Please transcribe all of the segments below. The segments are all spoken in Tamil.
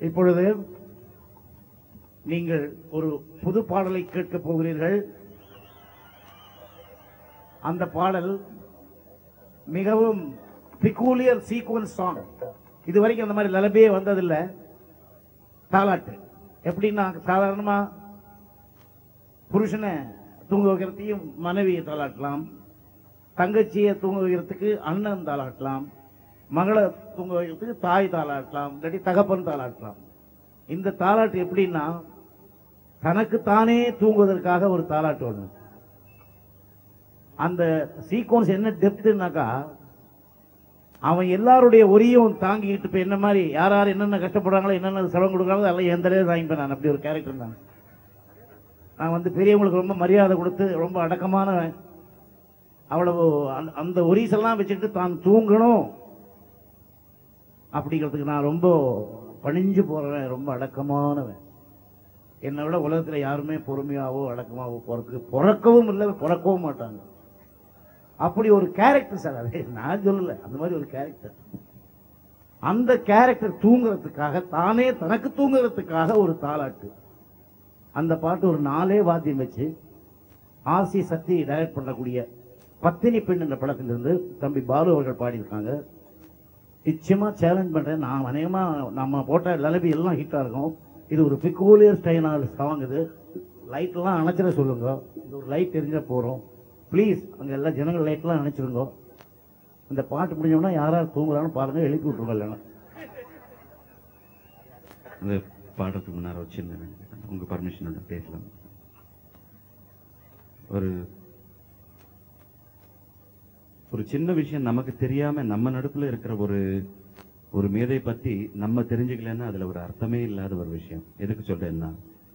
இப்பொழுது நீங்கள் ஒரு புது பாடலை கேட்கப் போகிறீர்கள் அந்த பாடல் மிகவும் பிகூலியர் சீக்வன்ஸ் சாங் இதுவரைக்கும் அந்த மாதிரி லலபே வந்ததில்லை தாலாட்டு எப்படின்னா சாதாரணமா புருஷனை தூங்க வைக்கிறதையும் மனைவியை தாளாட்டலாம் தங்கச்சியை தூங்க வைக்கிறதுக்கு அண்ணன் தாளாட்டலாம் மகளை தூங்க வைக்கிறதுக்கு தாய் தாளாட்டலாம் இல்லாட்டி தகப்பன் தாளாட்டலாம் இந்த தாலாட்டு எப்படின்னா தனக்கு தானே தூங்குவதற்காக ஒரு தாலாட்டு ஒண்ணு அந்த சீக்வன்ஸ் என்ன டெப்த்னாக்கா அவன் எல்லாருடைய ஒரியும் தாங்கிக்கிட்டு இப்ப என்ன மாதிரி யார் யார் என்னென்ன கஷ்டப்படுறாங்களோ என்னென்ன செலவு கொடுக்குறாங்களோ அதெல்லாம் எந்த தாங்கிப்பேன் நான் அப்படி ஒரு கேரக்டர் நான் நான் வந்து பெரியவங்களுக்கு ரொம்ப மரியாதை கொடுத்து ரொம்ப அடக்கமானவன் அவ்வளவு அந்த- அந்த ஒரிசெல்லாம் வச்சுட்டு தான் தூங்கணும் அப்படிங்கிறதுக்கு நான் ரொம்ப பணிஞ்சு போறவன் ரொம்ப அடக்கமானவன் என்னை விட உலகத்துல யாருமே பொறுமையாவோ அடக்கமாவோ போறதுக்கு பிறக்கவும் இல்லை பிறக்கவும் மாட்டாங்க அப்படி ஒரு கேரக்டர் சார் அது நான் சொல்லல அந்த மாதிரி ஒரு கேரக்டர் அந்த கேரக்டர் தூங்குறதுக்காக தானே தனக்கு தூங்குறதுக்காக ஒரு தாலாட்டு அந்த பாட்டு ஒரு நாலே வாத்தியம் வச்சு ஆர்சி சக்தி டைரக்ட் பண்ணக்கூடிய பத்தினி பெண் என்ற படத்திலிருந்து தம்பி பாலு அவர்கள் பாடியிருக்காங்க நிச்சயமா சேலஞ்ச் பண்றேன் நான் அநேகமா நம்ம போட்ட லலபி எல்லாம் ஹிட்டா இருக்கும் இது ஒரு பிகூலியர் ஸ்டைலான சாங் இது லைட் எல்லாம் அணைச்சிட சொல்லுங்க இது ஒரு லைட் தெரிஞ்சா போறோம் ப்ளீஸ் அங்க எல்லா ஜனங்கள் லைட் எல்லாம் அணைச்சிருங்க இந்த பாட்டு முடிஞ்சோம்னா யாராவது தூங்குறான்னு பாருங்க எழுப்பி விட்டுருங்க இல்லைன்னா அந்த பாடுறதுக்கு முன்னாடி ஒரு சின்ன வேண்டுகோள். உங்க பர்மிஷனோட பேசலாம் ஒரு ஒரு சின்ன விஷயம் நமக்கு தெரியாம நம்ம நடுப்புல இருக்கிற ஒரு ஒரு மேதை பத்தி நம்ம தெரிஞ்சுக்கலன்னா அதுல ஒரு அர்த்தமே இல்லாத ஒரு விஷயம் எதுக்கு சொல்றேன்னா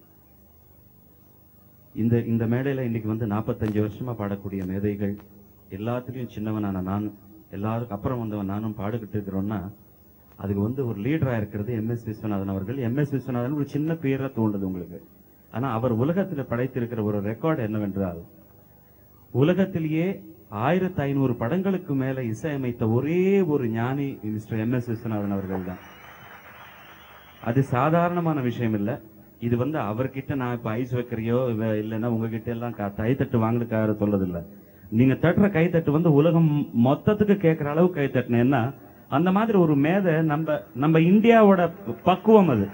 இந்த இந்த மேடையில இன்னைக்கு வந்து 45 வருஷமா பாடக்கூடிய மேதைகள் எல்லாத்துலயும் சின்னவனான நான் எல்லாருக்கும் அப்புறம் வந்தவன் நானும் பாடுகிட்டு இருக்கிறோம்னா அதுக்கு வந்து ஒரு லீடரா இருக்கிறது எம் எஸ் விஸ்வநாதன் அவர்கள் எம் எஸ் விஸ்வநாதன் ஒரு சின்ன பேரா தோன்றுது உங்களுக்கு ஆனா அவர் உலகத்துல படைத்திருக்கிற ஒரு ரெக்கார்டு என்னவென்றால் உலகத்திலேயே ஆயிரத்தி ஐநூறு படங்களுக்கு மேல இசையமைத்த ஒரே ஒரு ஞானி மிஸ்டர் எம் எஸ் விஸ்வநாதன் அவர்கள் தான் அது சாதாரணமான விஷயம் இல்ல இது வந்து அவர்கிட்ட நான் இப்ப ஐஸ் வைக்கிறையோ இல்ல- இல்லைன்னா உங்ககிட்ட எல்லாம் க- கைத்தட்டு வாங்கினுக்காக சொல்றது இல்ல நீங்க தட்டுற கைத்தட்டு வந்து உலகம் மொத்தத்துக்கு கேட்கிற அளவு கைத்தட்டினேன்னா அந்த மாதிரி ஒரு மேதை நம்ம நம்ம இந்தியாவோட பக்குவம் அது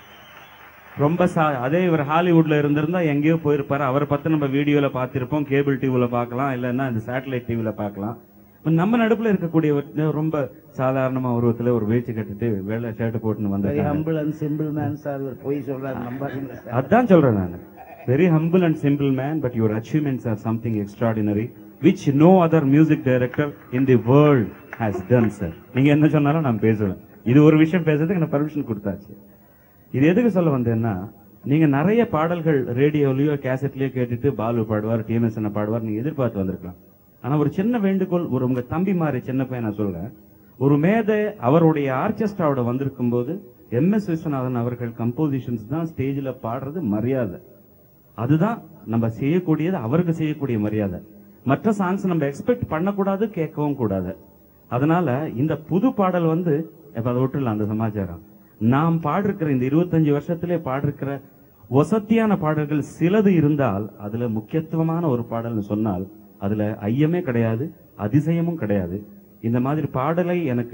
ரொம்ப சா அதே இவர் ஹாலிவுட்ல இருந்திருந்தா எங்கேயோ போயிருப்பாரு அவரை பத்தி நம்ம வீடியோல பார்த்திருப்போம் கேபிள் டிவில பார்க்கலாம் இல்லைன்னா இந்த சேட்டலைட் டிவில பார்க்கலாம் இப்ப நம்ம நடுப்புல இருக்கக்கூடிய ஒரு- ரொம்ப சாதாரணமா உருவத்துல ஒரு வேச்சு கட்டிட்டு வெள்ளை ஷர்ட் போட்டுன்னு வெரி வந்து humble and simple man sir பொய் சொல்றாரு நம்பாதீங்க சார் அதான் சொல்றேன் நான் very humble and simple man but your achievements are something extraordinary which no other music director in the world has done sir நீங்க என்ன சொன்னாலும் நான் பேசுவேன் இது ஒரு விஷயம் பேசுறதுக்கு எனக்கு பர்மிஷன் கொடுத்தாச்சு இது எதுக்கு சொல்ல வந்தேன்னா நீங்க நிறைய பாடல்கள் ரேடியோலயோ கேசட்லயோ கேட்டுட்டு பாலு பாடுவார் டிஎம்எஸ் என்ன பாடுவார் நீங்க எதிர்பார்த்து வந்திருக்கலாம் ஆனா ஒரு சின்ன வேண்டுகோள் ஒரு உங்க தம்பி மாதிரி சின்ன பையன் நான் சொல்றேன் ஒரு மேதை அவருடைய ஆர்கெஸ்ட்ராவோட வந்திருக்கும் போது எம் எஸ் விஸ்வநாதன் அவர்கள் கம்போசிஷன்ஸ் தான் ஸ்டேஜ்ல பாடுறது மரியாதை அதுதான் நம்ம செய்யக்கூடியது அவருக்கு செய்யக்கூடிய மரியாதை மற்ற சாங்ஸ் நம்ம எக்ஸ்பெக்ட் பண்ணக்கூடாது கேட்கவும் கூடாது அதனால இந்த புது பாடல் வந்து இப்ப அதை விட்டுல அந்த சமாச்சாரம் நாம் பாடிருக்கிற இந்த இருபத்தஞ்சு வருஷத்திலே பாடிருக்கிற வசத்தியான பாடல்கள் சிலது இருந்தால் அதுல முக்கியத்துவமான ஒரு பாடல்னு சொன்னால் அதுல ஐயமே கிடையாது அதிசயமும் கிடையாது இந்த மாதிரி பாடலை எனக்கு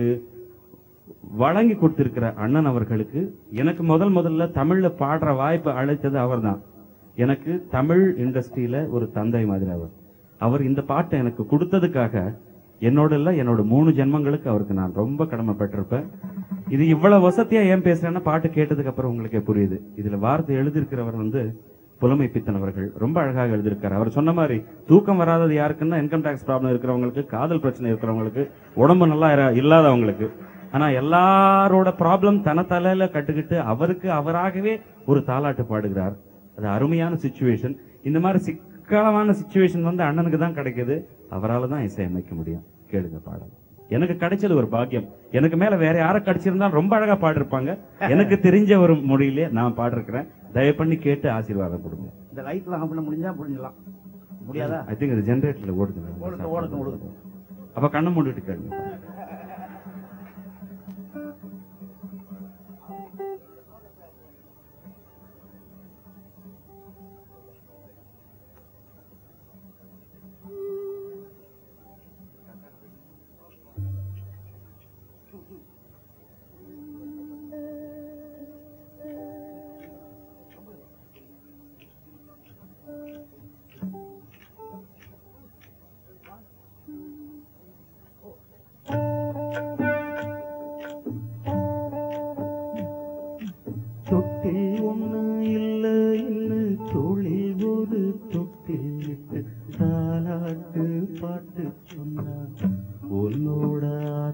வழங்கி கொடுத்திருக்கிற அண்ணன் அவர்களுக்கு எனக்கு முதல் முதல்ல தமிழ்ல பாடுற வாய்ப்பு அழைத்தது அவர்தான் எனக்கு தமிழ் இண்டஸ்ட்ரியில ஒரு தந்தை மாதிரி அவர் அவர் இந்த பாட்டை எனக்கு கொடுத்ததுக்காக என்னோட இல்ல என்னோட மூணு ஜென்மங்களுக்கு அவருக்கு நான் ரொம்ப கடமைப்பட்டிருப்பேன் இது இவ்வளவு வசதியா ஏன் பேசுறேன்னா பாட்டு கேட்டதுக்கு அப்புறம் உங்களுக்கே புரியுது இதுல வார்த்தை எழுதியிருக்கிறவர் வந்து புலமை பித்தன் அவர்கள் ரொம்ப அழகாக எழுதியிருக்காரு அவர் சொன்ன மாதிரி தூக்கம் வராதது யாருக்குன்னா இன்கம் டேக்ஸ் ப்ராப்ளம் இருக்கிறவங்களுக்கு காதல் பிரச்சனை இருக்கிறவங்களுக்கு உடம்பு நல்லா இர- இல்லாதவங்களுக்கு ஆனா எல்லாரோட ப்ராப்ளம் தன தலையில கட்டுக்கிட்டு அவருக்கு அவராகவே ஒரு தாலாட்டு பாடுகிறார் அது அருமையான சுச்சுவேஷன் இந்த மாதிரி சிக்கலமான சுச்சுவேஷன் வந்து அண்ணனுக்கு தான் கிடைக்குது அவரால தான் இசையமைக்க முடியும் கேளுங்க பாடல் எனக்கு கிடைச்சது ஒரு பாக்கியம் எனக்கு மேல வேற யாரை கிடைச்சிருந்தாலும் ரொம்ப அழகா பாடிருப்பாங்க எனக்கு தெரிஞ்ச ஒரு மொழியிலே நான் பாடிருக்கிறேன் தயவு பண்ணி கேட்டு ஆசீர்வாதம் கொடுங்க இந்த லைட்லாம் ஆஃப் பண்ண முடிஞ்சா புரிஞ்சலாம் முடியாதா ஐ திங்க் இது ஜென்ரேட்டர்ல ஓடுது ஓடுங்க ஓடுங்க ஓடுங்க அப்ப கண்ணை மூடிட்டு கேளுங்க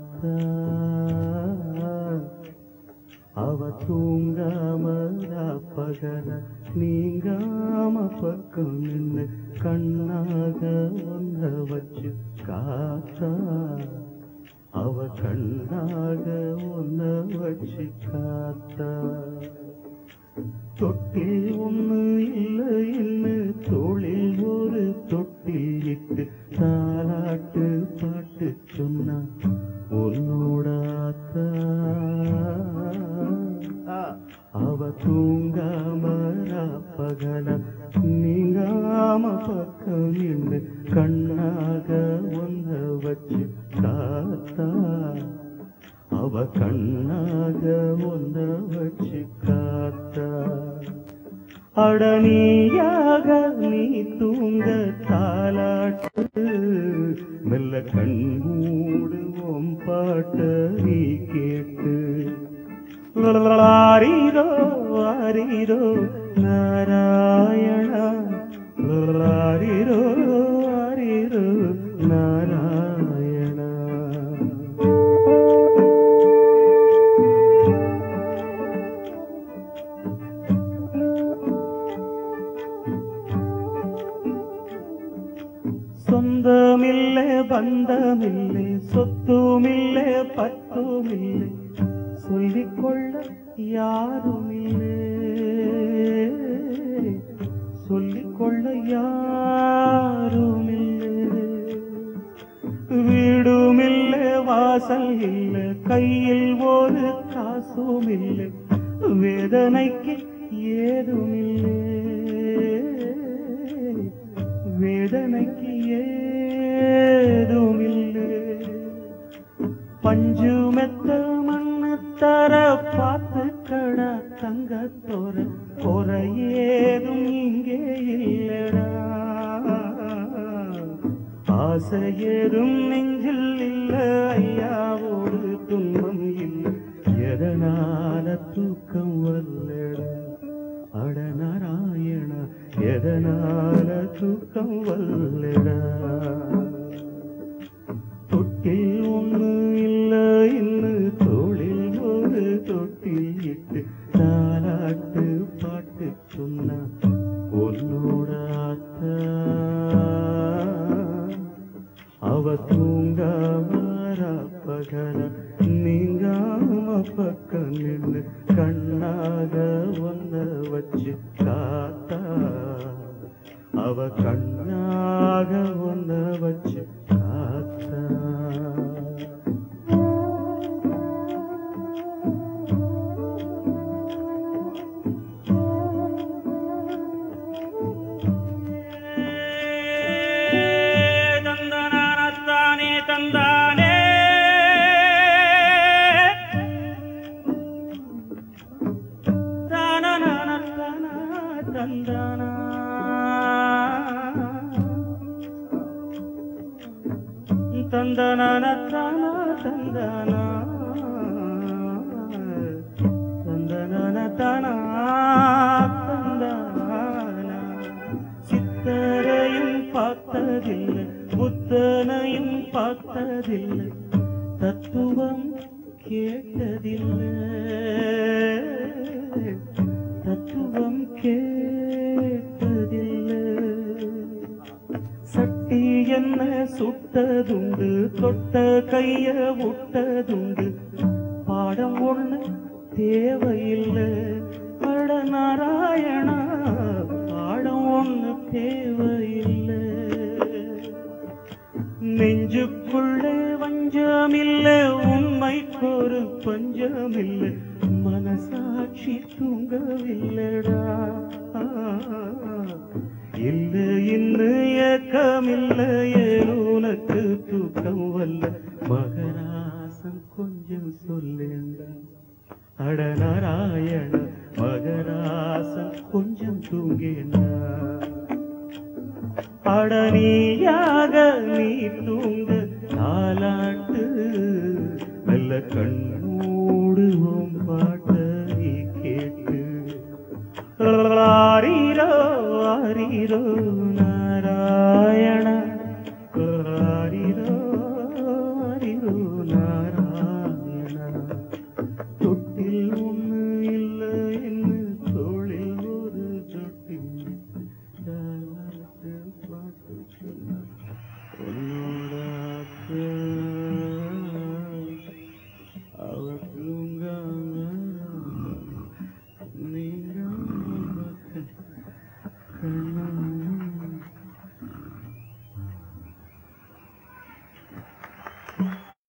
காத்தா அவ தூங்காம பகல நீங்காம பக்கம் நின்னு கண்ணாக ஒன்ன வச்சு காத்தா அவ கண்ணாக ஒன்ன வச்சு காத்தா தொட்டில் ஒண்ணு இல்லை இன்னு தோளில் ஒரு தொட்டில் இட்டு தாலாட்டு பாட்டு சொன்னா உன்னோட ஆத்தா அவ தூங்காம பகல நீங்காம பக்கம் நின்று கண்ணாக ஒன்ன வச்சு காத்தா அவ கண்ணாக ஒன்ன வச்சு காத்தா அடனியாக நீ தூங்க தாலாட்டு மெல்ல கண்மூடுவோம் பாட்ட நீ கேட்டு ஆரீரோ ஆரீரோ நாராயணா ஆரீரோ ஆரீரோ நாராயணா சொந்தமில்லை பந்தமில்லை சொத்துமில்லை பத்துமில்லை சொல்லிக்கொள்ள யாருமில்லை சொல்லிக்கொள்ள யாருமில்லை வீடுமில்லை வாசல் இல்லை கையில் ஒரு காசும் இல்லை வேதனைக்கு ஏதுமில்லை வேதனைக்கு ஏதுமில்லை பஞ்சு மெத்த மண்ணு தர பார்த்து கடா தங்கத்தோர குற ஏதும் இங்கே இல்லடா ஆசை ஏதும் நெஞ்சில் இல்ல ஐயாவோடு துன்பம் இல்லை எதனால தூக்கம் வரலடா அட நாராயண எதனால தூக்கம் வரலடா தொட்டில் ஒண்ணு இல்ல இன்னு தோளில் ஒரு தொட்டில் இட்டு தாலாட்டு பாட்டு சொன்னா உன்னோட ஆத்தா அவ தூங்காம பகல நீங்காம பக்கம் நின்று கண்ணாக ஒன்ன வச்சு காத்தா அவ கண்ணாக ஒன்ன வச்சு காத்தா தந்தனானத்தானே தந்தானே தானனானத்தானா தந்தானா தந்தனானத்தானா தந்தானா தந்தனானத்தானா தந்தானா சித்தரையும் பார்த்ததில்லை புத்தனையும் பார்த்ததில்லை தத்துவம் கேட்டதில்லை தத்துவம் கேட்டதில்லை சட்டி என்ன சுட்டதுண்டு தொட்ட கைய விட்டதுண்டு பாடம் ஒண்ணு தேவையில்லை அட நாராயணா பாடம் ஒண்ணு தேவையில்லை நெஞ்சுக்குள்ளே வஞ்சமில்ல உண்மைக்கொரு பஞ்சமில்லை மனசாட்சி தூங்கவில்லடா இல்ல இன்னு ஏக்கமில்ல ஏன் உனக்கு தூக்கம் வல்ல மகராசன் கொஞ்சம் சொல்லேண்டா அட நாராயண மகராசன் கொஞ்சம் தூங்கேண்டா அடனியாக நீ தூங்க தாலாட்டு நல்ல கண்ணூடுவோம் பாட்ட நீ கேட்டு ஆரீரோ ஆரீரோ